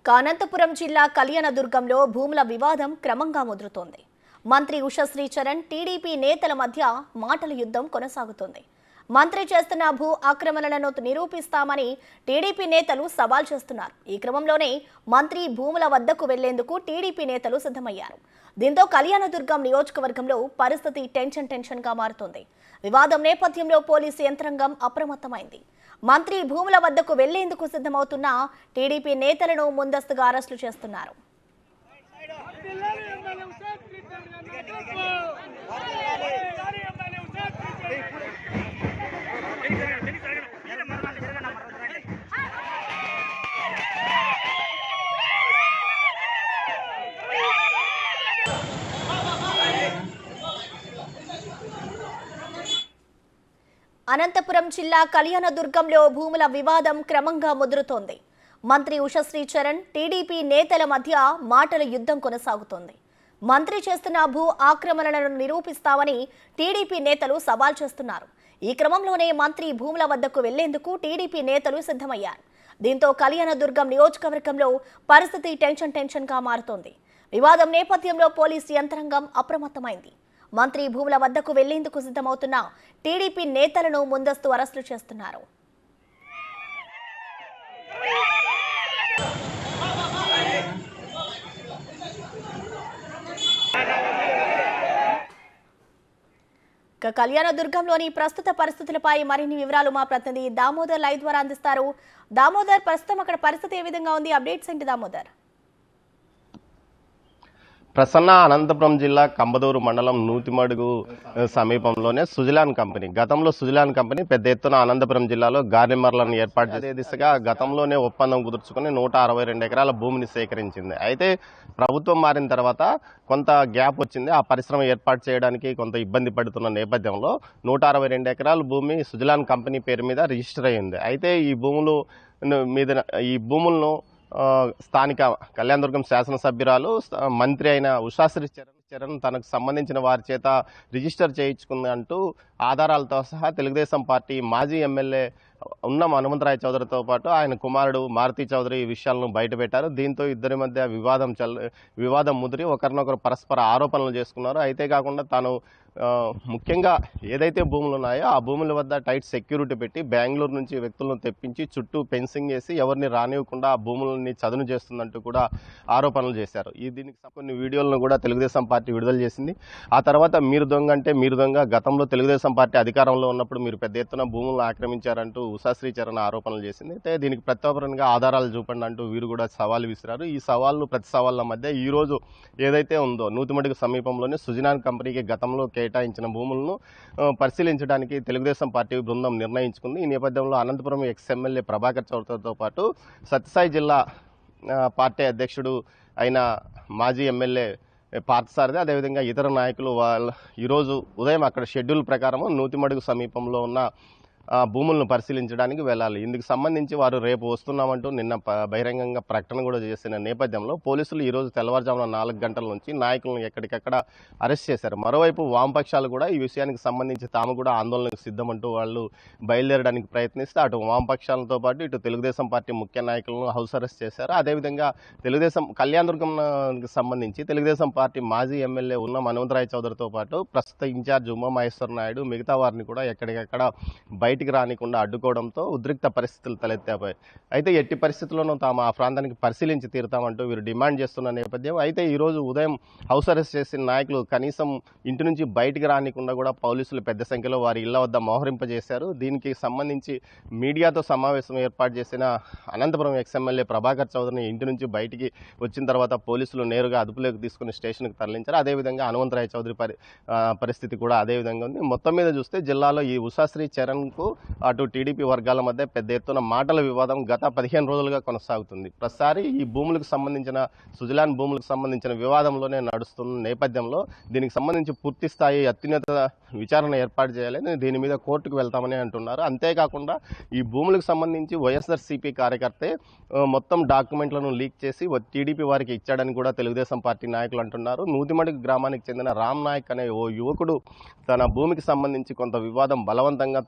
అనంతపురం జిల్లా కళ్యాణదుర్గంలో భూముల వివాదం క్రమంగా ముదురుతోంది మంత్రి ఉషశ్రీ చరణ్ టీడీపీ నేతల మధ్య మాటల యుద్ధం కొనసాగుతోంది మంత్రి చేస్తున్న భూ ఆక్రమణలను నిరూపిస్తామని టీడీపీ నేతలు సవాల్ చేస్తున్నారు ఈ క్రమంలోనే మంత్రి భూముల వద్దకు వెళ్లేందుకు టీడీపీ నేతలు సిద్ధమయ్యారు దీంతో కళ్యాణదుర్గం నియోజకవర్గంలో పరిస్థితి టెన్షన్ టెన్షన్ గా మారుతోంది వివాదం నేపథ్యంలో పోలీసు యంత్రాంగం అప్రమత్తమైంది మంత్రి భూముల వద్దకు వెళ్లేందుకు సిద్ధమవుతున్న టీడీపీ నేతలను ముందస్తుగా అరెస్టులు చేస్తున్నారు జిల్లాలో ఎమ్మెల్యే ఉషా శ్రీచరణ్ గారి నాయకత్వం. జిల్లాలో ఎమ్మెల్యే ఉషా శ్రీచరణ్ అనంతపురం జిల్లా కళ్యాణదుర్గంలో భూముల వివాదం క్రమంగా ముదురుతోంది మంత్రి ఉషశ్రీ చరణ్ టీడీపీ నేతల మధ్య మాటల యుద్ధం కొనసాగుతోంది మంత్రి చేస్తున్న భూ ఆక్రమణలను నిరూపిస్తామని టీడీపీ నేతలు సవాల్ చేస్తున్నారు ఈ క్రమంలోనే మంత్రి భూముల వద్దకు వెళ్లేందుకు టీడీపీ నేతలు సిద్ధమయ్యారు దీంతో కళ్యాణదుర్గం నియోజకవర్గంలో పరిస్థితి టెన్షన్ టెన్షన్ గా మారుతోంది వివాదం నేపథ్యంలో పోలీసు యంత్రాంగం అప్రమత్తమైంది మంత్రి భూముల వద్దకు వెళ్లేందుకు సిద్ధమవుతున్న టీడీపీ నేతలను ముందస్తు అరెస్టులు చేస్తున్నారు ఇక కళ్యాణదుర్గంలోని ప్రస్తుత పరిస్థితులపై మరిన్ని వివరాలు మా ప్రతినిధి దామోదర్ లైవ్ ద్వారా అందిస్తారు దామోదర్ ప్రస్తుతం అక్కడ పరిస్థితి ఏ విధంగా ఉంది అప్డేట్స్ ఏంటి దామోదర్ ప్రసన్న అనంతపురం జిల్లా కంబదూరు మండలం నూతిమడుగు ఆ, సమీపంలోనే సుజలాన్ కంపెనీ గతంలో సుజలాన్ కంపెనీ పెద్ద ఎత్తున అనంతపురం జిల్లాలో గార్నిమర్లను ఏర్పాటు చేసే దిశగా గతంలోనే ఒప్పందం కుదుర్చుకుని నూట అరవై రెండు ఎకరాల భూమిని సేకరించింది అయితే ప్రభుత్వం మారిన తర్వాత కొంత గ్యాప్ వచ్చింది ఆ పరిశ్రమ ఏర్పాటు చేయడానికి కొంత ఇబ్బంది పడుతున్న నేపథ్యంలో నూట అరవై రెండు ఎకరాల భూమి సుజలాన్ కంపెనీ పేరు మీద రిజిస్టర్ అయింది అయితే ఈ భూములు మీద ఈ భూములను ఆ, స్థానిక కళ్యాణదుర్గం శాసనసభ్యురాలు స- మంత్రి అయిన ఉషాశ్రీ చరణ్ చరణ్ తనకు సంబంధించిన వారి చేత రిజిస్టర్ చేయించుకుంది అంటూ ఆధారాలతో సహా తెలుగుదేశం పార్టీ మాజీ ఎమ్మెల్యే ఉన్న హనుమంతరాయ్ చౌదరితో పాటు ఆయన కుమారుడు మారుతి చౌదరి ఈ విషయాలను బయటపెట్టారు దీంతో ఇద్దరి మధ్య వివాదం చల్ వివాదం ముదిరి ఒకరినొకరు పరస్పర ఆరోపణలు చేసుకున్నారు అయితే కాకుండా తాను ఆ, ముఖ్యంగా ఏదైతే భూములు ఉన్నాయో ఆ భూముల వద్ద టైట్ సెక్యూరిటీ పెట్టి బెంగళూరు నుంచి వ్యక్తులను తెప్పించి చుట్టూ ఫెన్సింగ్ చేసి ఎవరిని రానివ్వకుండా ఆ భూములని చదును చేస్తుందంటూ కూడా ఆరోపణలు చేశారు ఈ దీనికి సం- కొన్ని వీడియోలను కూడా తెలుగుదేశం పార్టీ విడుదల చేసింది ఆ తర్వాత మీరు దొంగ అంటే మీరు దొంగ గతంలో తెలుగుదేశం పార్టీ అధికారంలో ఉన్నప్పుడు మీరు పెద్ద ఎత్తున భూములను ఆక్రమించారంటూ ఉషాశ్రీ చరణ్ ఆరోపణలు చేసింది అయితే దీనికి ప్రత్యాపరంగా ఆధారాలు చూపండి అంటూ వీరు కూడా సవాల్ విసిరారు ఈ సవాళ్ళు ప్రతి సవాళ్ళ మధ్య ఈ రోజు ఏదైతే ఉందో నూతిమడుగు సమీపంలోనే సుజనాన్ కంపెనీకి గతంలో కేటాయించిన భూములను ఆ, పరిశీలించడానికి తెలుగుదేశం పార్టీ బృందం నిర్ణయించుకుంది ఈ నేపథ్యంలో అనంతపురం ఎక్స్ ఎమ్మెల్యే ప్రభాకర్ చౌదరితో పాటు సత్యసాయి జిల్లా ఆ, పార్టీ అధ్యక్షుడు అయిన మాజీ ఎమ్మెల్యే పార్థసారథి అదేవిధంగా ఇతర నాయకులు వాళ్ళ ఈరోజు ఉదయం అక్కడ షెడ్యూల్ ప్రకారం నూతిమడుగు సమీపంలో ఉన్న ఆ, భూములను పరిశీలించడానికి వెళ్ళాలి ఇందుకు సంబంధించి వారు రేపు వస్తున్నామంటూ నిన్న ప- బహిరంగంగా ప్రకటన కూడా చేసిన నేపథ్యంలో పోలీసులు ఈ రోజు తెల్లవారుజామున నాలుగు గంటల నుంచి నాయకులను ఎక్కడికక్కడ అరెస్ట్ చేశారు మరోవైపు వామపక్షాలు కూడా ఈ విషయానికి సంబంధించి తాము కూడా ఆందోళనకు సిద్ధమంటూ వాళ్ళు బయలుదేరడానికి ప్రయత్నిస్తే అటు వామపక్షాలతో పాటు ఇటు తెలుగుదేశం పార్టీ ముఖ్య నాయకులను హౌస్ అరెస్ట్ చేశారు అదేవిధంగా తెలుగుదేశం కళ్యాణదుర్గంకి సంబంధించి తెలుగుదేశం పార్టీ మాజీ ఎమ్మెల్యే ఉన్న హనుమంతరాయ్ చౌదరితో పాటు ప్రస్తుత ఇన్ఛార్జ్ ఉమామహేశ్వర నాయుడు మిగతా వారిని కూడా ఎక్కడికక్కడ బయటికి రానికుండా అడ్డుకోవడంతో ఉద్రిక్త పరిస్థితులు తలెత్తాయి అయితే ఎట్టి పరిస్థితుల్లోనూ తాము ఆ ప్రాంతానికి పరిశీలించి తీరుతామంటూ వీరు డిమాండ్ చేస్తున్న నేపథ్యం అయితే ఈ రోజు ఉదయం హౌస్ అరెస్ట్ చేసిన నాయకులు కనీసం ఇంటి నుంచి బయటికి రానికుండా కూడా పోలీసులు పెద్ద సంఖ్యలో వారి ఇళ్ల వద్ద మోహరింపజేశారు దీనికి సంబంధించి మీడియాతో సమావేశం ఏర్పాటు చేసిన అనంతపురం ఎక్స్ ఎమ్మెల్యే ప్రభాకర్ చౌదరిని ఇంటి నుంచి బయటికి వచ్చిన తర్వాత పోలీసులు నేరుగా అదుపులోకి తీసుకుని స్టేషన్కి తరలించారు అదేవిధంగా హనుమంతరాయ చౌదరి పరి ఆ, పరిస్థితి కూడా అదే విధంగా ఉంది మొత్తం మీద చూస్తే జిల్లాలో ఈ ఉషాశ్రీ చరణ్కు అటు టీడీపీ వర్గాల మధ్య పెద్ద ఎత్తున మాటల వివాదం గత పదిహేను రోజులుగా కొనసాగుతుంది ప్రతిసారి ఈ భూములకు సంబంధించిన సుజలాన్ భూములకు సంబంధించిన వివాదంలోనే నడుస్తున్న నేపథ్యంలో దీనికి సంబంధించి పూర్తి స్థాయి అత్యున్నత విచారణ ఏర్పాటు చేయాలని దీని మీద కోర్టుకు వెళ్తామని అంటున్నారు అంతేకాకుండా ఈ భూములకు సంబంధించి వైఎస్ఆర్సీపీ కార్యకర్తే ఆ, మొత్తం డాక్యుమెంట్లను లీక్ చేసి వ- టీడీపీ వారికి ఇచ్చాడని కూడా తెలుగుదేశం పార్టీ నాయకులు అంటున్నారు నూతిమడుగు గ్రామానికి చెందిన రామ్ నాయక్ అనే ఓ యువకుడు తన భూమికి సంబంధించి కొంత వివాదం బలవంతంగా తనతో భూములు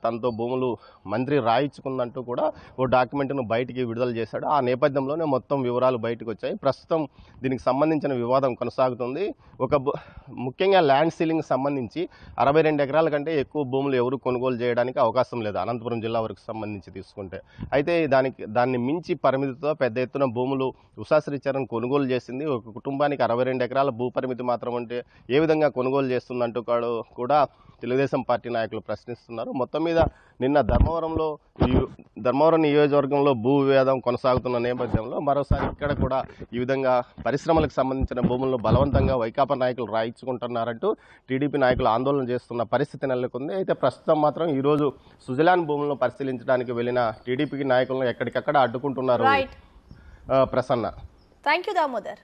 భూములు మంత్రి రాయించుకుందంటూ కూడా ఓ డాక్యుమెంట్ను బయటికి విడుదల చేశాడు ఆ నేపథ్యంలోనే మొత్తం వివరాలు బయటకు వచ్చాయి ప్రస్తుతం దీనికి సంబంధించిన వివాదం కొనసాగుతుంది ఒక భూ- ముఖ్యంగా ల్యాండ్ సీలింగ్ సంబంధించి అరవై రెండు ఎకరాల కంటే ఎక్కువ భూములు ఎవరు కొనుగోలు చేయడానికి అవకాశం లేదు అనంతపురం జిల్లా వరకు సంబంధించి తీసుకుంటే అయితే దానికి దాన్ని మించి పరిమితితో పెద్ద ఎత్తున భూములు ఉషాశ్రీచరణ్ కొనుగోలు చేసింది ఒక కుటుంబానికి అరవై రెండు ఎకరాల భూ పరిమితి మాత్రం అంటే ఏ విధంగా కొనుగోలు చేస్తుందంటూ కాడు- కూడా తెలుగుదేశం పార్టీ నాయకులు ప్రశ్నిస్తున్నారు మొత్తం మీద నిన్న ధర్మవరంలో ఈ ధర్మవరం నియోజకవర్గంలో భూ వివాదం కొనసాగుతున్న నేపథ్యంలో మరోసారి ఇక్కడ కూడా ఈ విధంగా పరిశ్రమలకు సంబంధించిన భూములను బలవంతంగా వైకాపా నాయకులు రాయించుకుంటున్నారంటూ టీడీపీ నాయకులు ఆందోళన చేస్తున్న పరిస్థితి నెలకొంది అయితే ప్రస్తుతం మాత్రం ఈరోజు సుజలాన్ భూములను పరిశీలించడానికి వెళ్ళిన టీడీపీ నాయకులను ఎక్కడికక్కడ అడ్డుకుంటున్నారు రైట్ ఆ, ప్రసన్న థ్యాంక్ యూ దామోదర్